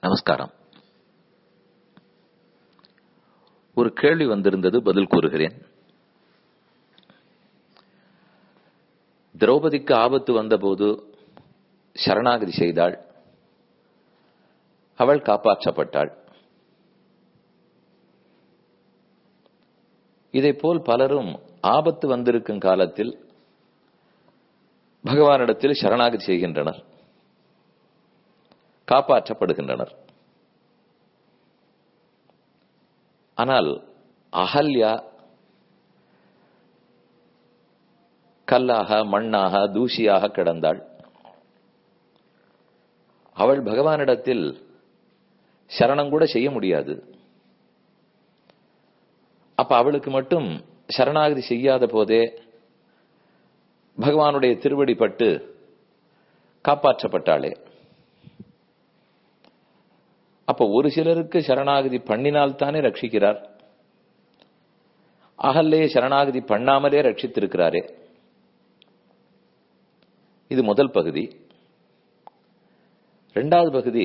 நமஸ்காரம் ஒரு கேள்வி வந்திருந்தது பதில் கூறுகிறேன் திரௌபதிக்கு ஆபத்து வந்தபோது சரணாகதி செய்தாள் அவள் காப்பாற்றப்பட்டாள் இதைப்போல் பலரும் ஆபத்து வந்திருக்கும் காலத்தில் பகவானிடத்தில் சரணாகதி செய்கின்றனர் காப்பாற்றப்படுகின்றனர் ஆனால் அகல்யா கல்லாக மண்ணாக தூசியாக கிடந்தாள் அவள் பகவானிடத்தில் சரணம் கூட செய்ய முடியாது அப்ப அவளுக்கு மட்டும் சரணாகதி செய்யாத போதே பகவானுடைய திருவடி பட்டு காப்பாற்றப்பட்டாளே அப்ப ஒரு சிலருக்கு சரணாகதி பண்ணினால் தானே ரட்சிக்கிறார் அகல்லே சரணாகதி பண்ணாமலே ரட்சித்திருக்கிறாரே இது முதல் பகுதி இரண்டாவது பகுதி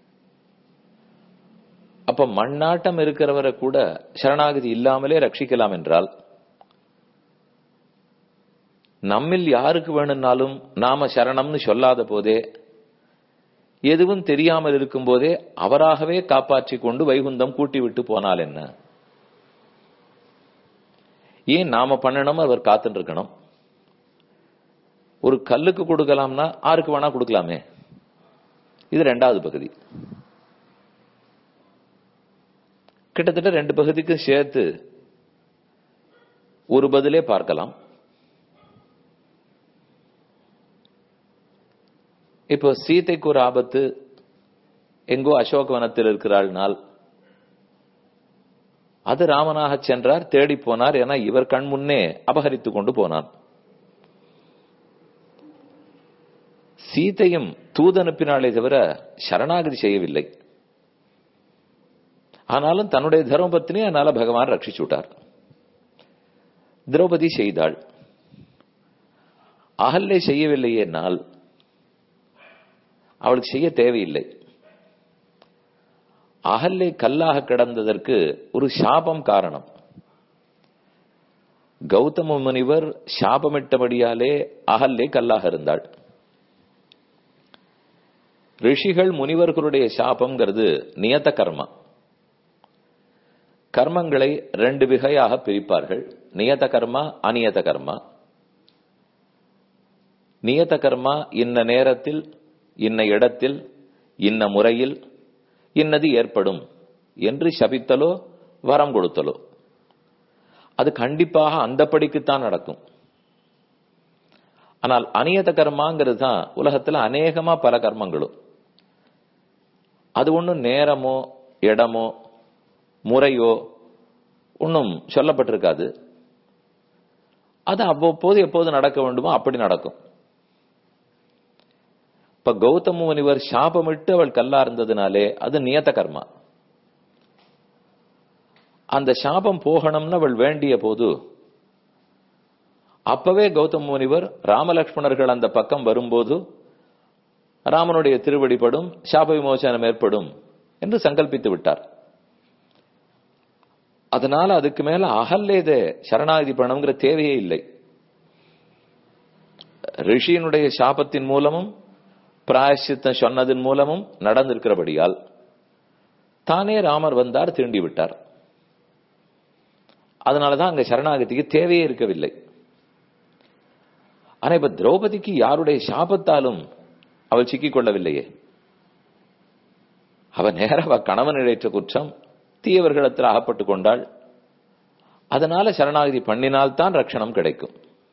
அப்ப மண்ணாட்டம் இருக்கிறவரை கூட சரணாகதி இல்லாமலே ரட்சிக்கலாம் என்றால் நம்மில் யாருக்கு வேணும்னாலும் நாம சரணம்னு சொல்லாத போதே எதுவும் தெரியாமல் இருக்கும் போதே அவராகவே காப்பாற்றி கொண்டு வைகுந்தம் கூட்டி விட்டு போனால் என்ன ஏன் நாம பண்ணணும் அவர் காத்துட்டு இருக்கணும் ஒரு கல்லுக்கு கொடுக்கலாம்னா ஆருக்கு வேணா கொடுக்கலாமே இது ரெண்டாவது பகுதி கிட்டத்தட்ட ரெண்டு பகுதிக்கு சேர்த்து ஒரு பதிலே பார்க்கலாம் இப்போ சீதைக்கு ஒரு ஆபத்து எங்கோ அசோகவனத்தில் இருக்கிறாள்னால் அது ராமனாக சென்றார் தேடி போனார் என இவர் கண் முன்னே அபகரித்துக் கொண்டு போனான் சீதையும் தூதனுப்பினாலே தவிர சரணாகதி செய்யவில்லை ஆனாலும் தன்னுடைய தர்மபத்தினி அதனால பகவான் ரட்சிச்சு விட்டார் திரௌபதி செய்தாள் அகல்லை செய்யவில்லையே நாள் அவளுக்கு செய்ய தேவையில்லை அகல்லை கல்லாக கிடந்ததற்கு ஒரு சாபம் காரணம் கௌதம முனிவர் சாபமிட்டபடியாலே அகல்லை கல்லாக இருந்தாள் ரிஷிகள் முனிவர்களுடைய சாபம்ங்கிறது நியத்த கர்மா கர்மங்களை ரெண்டு வகையாக பிரிப்பார்கள் நியத கர்மா அநியத கர்மா நியத கர்மா இன்ன நேரத்தில் இன்ன இடத்தில் இன்ன முறையில் இன்னது ஏற்படும் என்று சபித்தலோ வரம் கொடுத்தலோ அது கண்டிப்பாக அந்த படிக்குத்தான் நடக்கும் ஆனால் அநியத கர்மாங்கிறது தான் உலகத்துல அநேகமா பல கர்மங்களும் அது ஒன்றும் நேரமோ இடமோ முறையோ ஒன்றும் சொல்லப்பட்டிருக்காது அது அவ்வப்போது எப்போது நடக்க வேண்டுமோ அப்படி நடக்கும் இப்ப கௌதம முனிவர் சாபமிட்டு அவள் கல்லா இருந்ததுனாலே அது நியத்த கர்மா அந்த சாபம் போகணும்னு அவள் வேண்டிய போது அப்பவே கௌதம முனிவர் ராமலட்சுமணர்கள் அந்த பக்கம் வரும்போது ராமனுடைய திருவடிப்படும் சாப விமோசனம் ஏற்படும் என்று சங்கல்பித்து விட்டார் அதனால அதுக்கு மேல அகல்லேதே சரணாகதி பண்ணணுங்கிற தேவையே இல்லை ரிஷியினுடைய சாபத்தின் மூலமும் பிராயசித்தம் சொன்னதன் மூலமும் நடந்திருக்கிறபடியால் தானே ராமர் வந்தார் தீண்டி விட்டார் அதனாலதான் அங்க சரணாகதிக்கு தேவையே இருக்கவில்லை ஆனா இப்ப திரௌபதிக்கு யாருடைய சாபத்தாலும் அவள் சிக்கிக் கொள்ளவில்லையே அவ நேர அவ கணவன் இழைத்த குற்றம் தீயவர்களிடத்தில் அகப்பட்டு கொண்டாள் அதனால சரணாகதி பண்ணினால்தான் ரட்சணம் கிடைக்கும்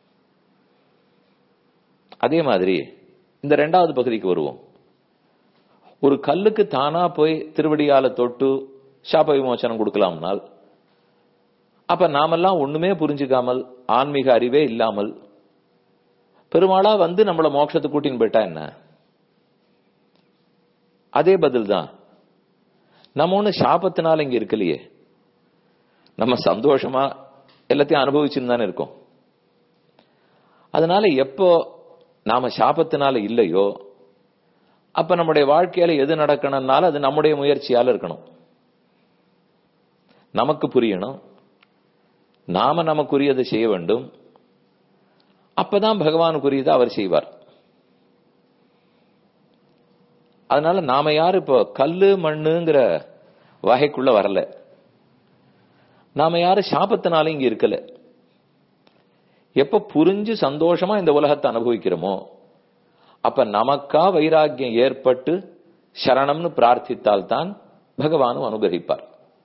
அதே மாதிரி இந்த ரெண்டாவது பகுதிக்கு வருவோம் ஒரு கல்லுக்கு தானா போய் திருவடியால தொட்டு சாப விமோசனம் கொடுக்கலாம்னால் அப்ப நாமெல்லாம் ஒண்ணுமே புரிஞ்சுக்காமல் ஆன்மீக அறிவே இல்லாமல் பெருமாளா வந்து நம்மள மோட்சத்தை கூட்டின்னு போயிட்டா என்ன அதே பதில் தான் நம்ம ஒண்ணு சாபத்தினால இங்க இருக்கலையே நம்ம சந்தோஷமா எல்லாத்தையும் அனுபவிச்சுன்னு தானே இருக்கோம் அதனால எப்போ நாம சாபத்தினால இல்லையோ அப்ப நம்முடைய வாழ்க்கையில எது நடக்கணும்னாலும் அது நம்முடைய முயற்சியால இருக்கணும் நமக்கு புரியணும் நாம நமக்குரியதை செய்ய வேண்டும் அப்பதான் பகவானுக்குரியதை அவர் செய்வார் அதனால நாம யாரு இப்போ கல்லு மண்ணுங்கிற வகைக்குள்ள வரல நாம யாரு சாபத்தினால இங்க இருக்கல எப்ப புரிஞ்சு சந்தோஷமா இந்த உலகத்தை அனுபவிக்கிறோமோ அப்ப நமக்கா வைராக்கியம் ஏற்பட்டு சரணம்னு பிரார்த்தித்தால் தான் பகவானும் அனுகிரகிப்பார்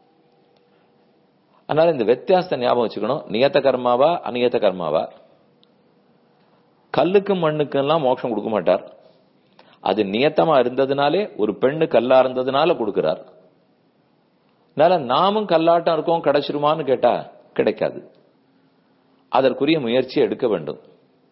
அதனால இந்த வித்தியாசத்தை ஞாபகம் வச்சுக்கணும் நியத்த கர்மாவா அநியத்த கர்மாவா கல்லுக்கும் மண்ணுக்கும் எல்லாம் மோட்சம் கொடுக்க மாட்டார் அது நியத்தமா இருந்ததுனாலே ஒரு பெண்ணு கல்லா இருந்ததுனால கொடுக்கிறார் அதனால நாமும் கல்லாட்டம் இருக்கோம் கிடைச்சிருமான்னு கேட்டா கிடைக்காது அதற்குரிய முயற்சியை எடுக்க வேண்டும்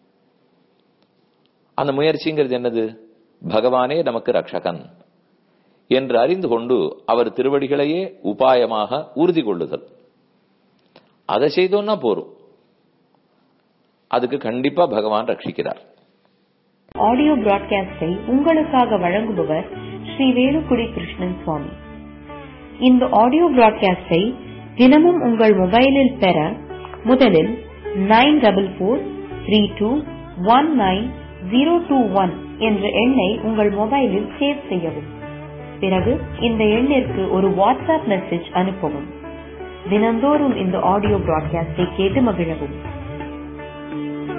அந்த முயற்சிங்கிறது என்னது பகவானே நமக்கு ரட்சகன் என்று அறிந்து கொண்டு அவர் திருவடிகளையே உபாயமாக உறுதி கொள்ளுதல் அதை செய்தோம்னா போரும் அதுக்கு கண்டிப்பா பகவான் ரட்சிக்கிறார் ஆடியோ பிராட்காஸ்டை உங்களுக்காக வழங்குபவர் ஸ்ரீ வேலுக்குடி கிருஷ்ணன் சுவாமி இந்த ஆடியோ பிராட்காஸ்டை தினமும் உங்கள் மொபைலில் பெற முதலில் nine double four three two one nine zero two one என்ற எண்ணை உங்கள் மொபைலில் சேவ் செய்யவும் பிறகு இந்த எண்ணிற்கு ஒரு வாட்ஸ்அப் மெசேஜ் அனுப்பவும் தினந்தோறும் இந்த ஆடியோ பிராட்காஸ்டை கேட்டு மகிழவும்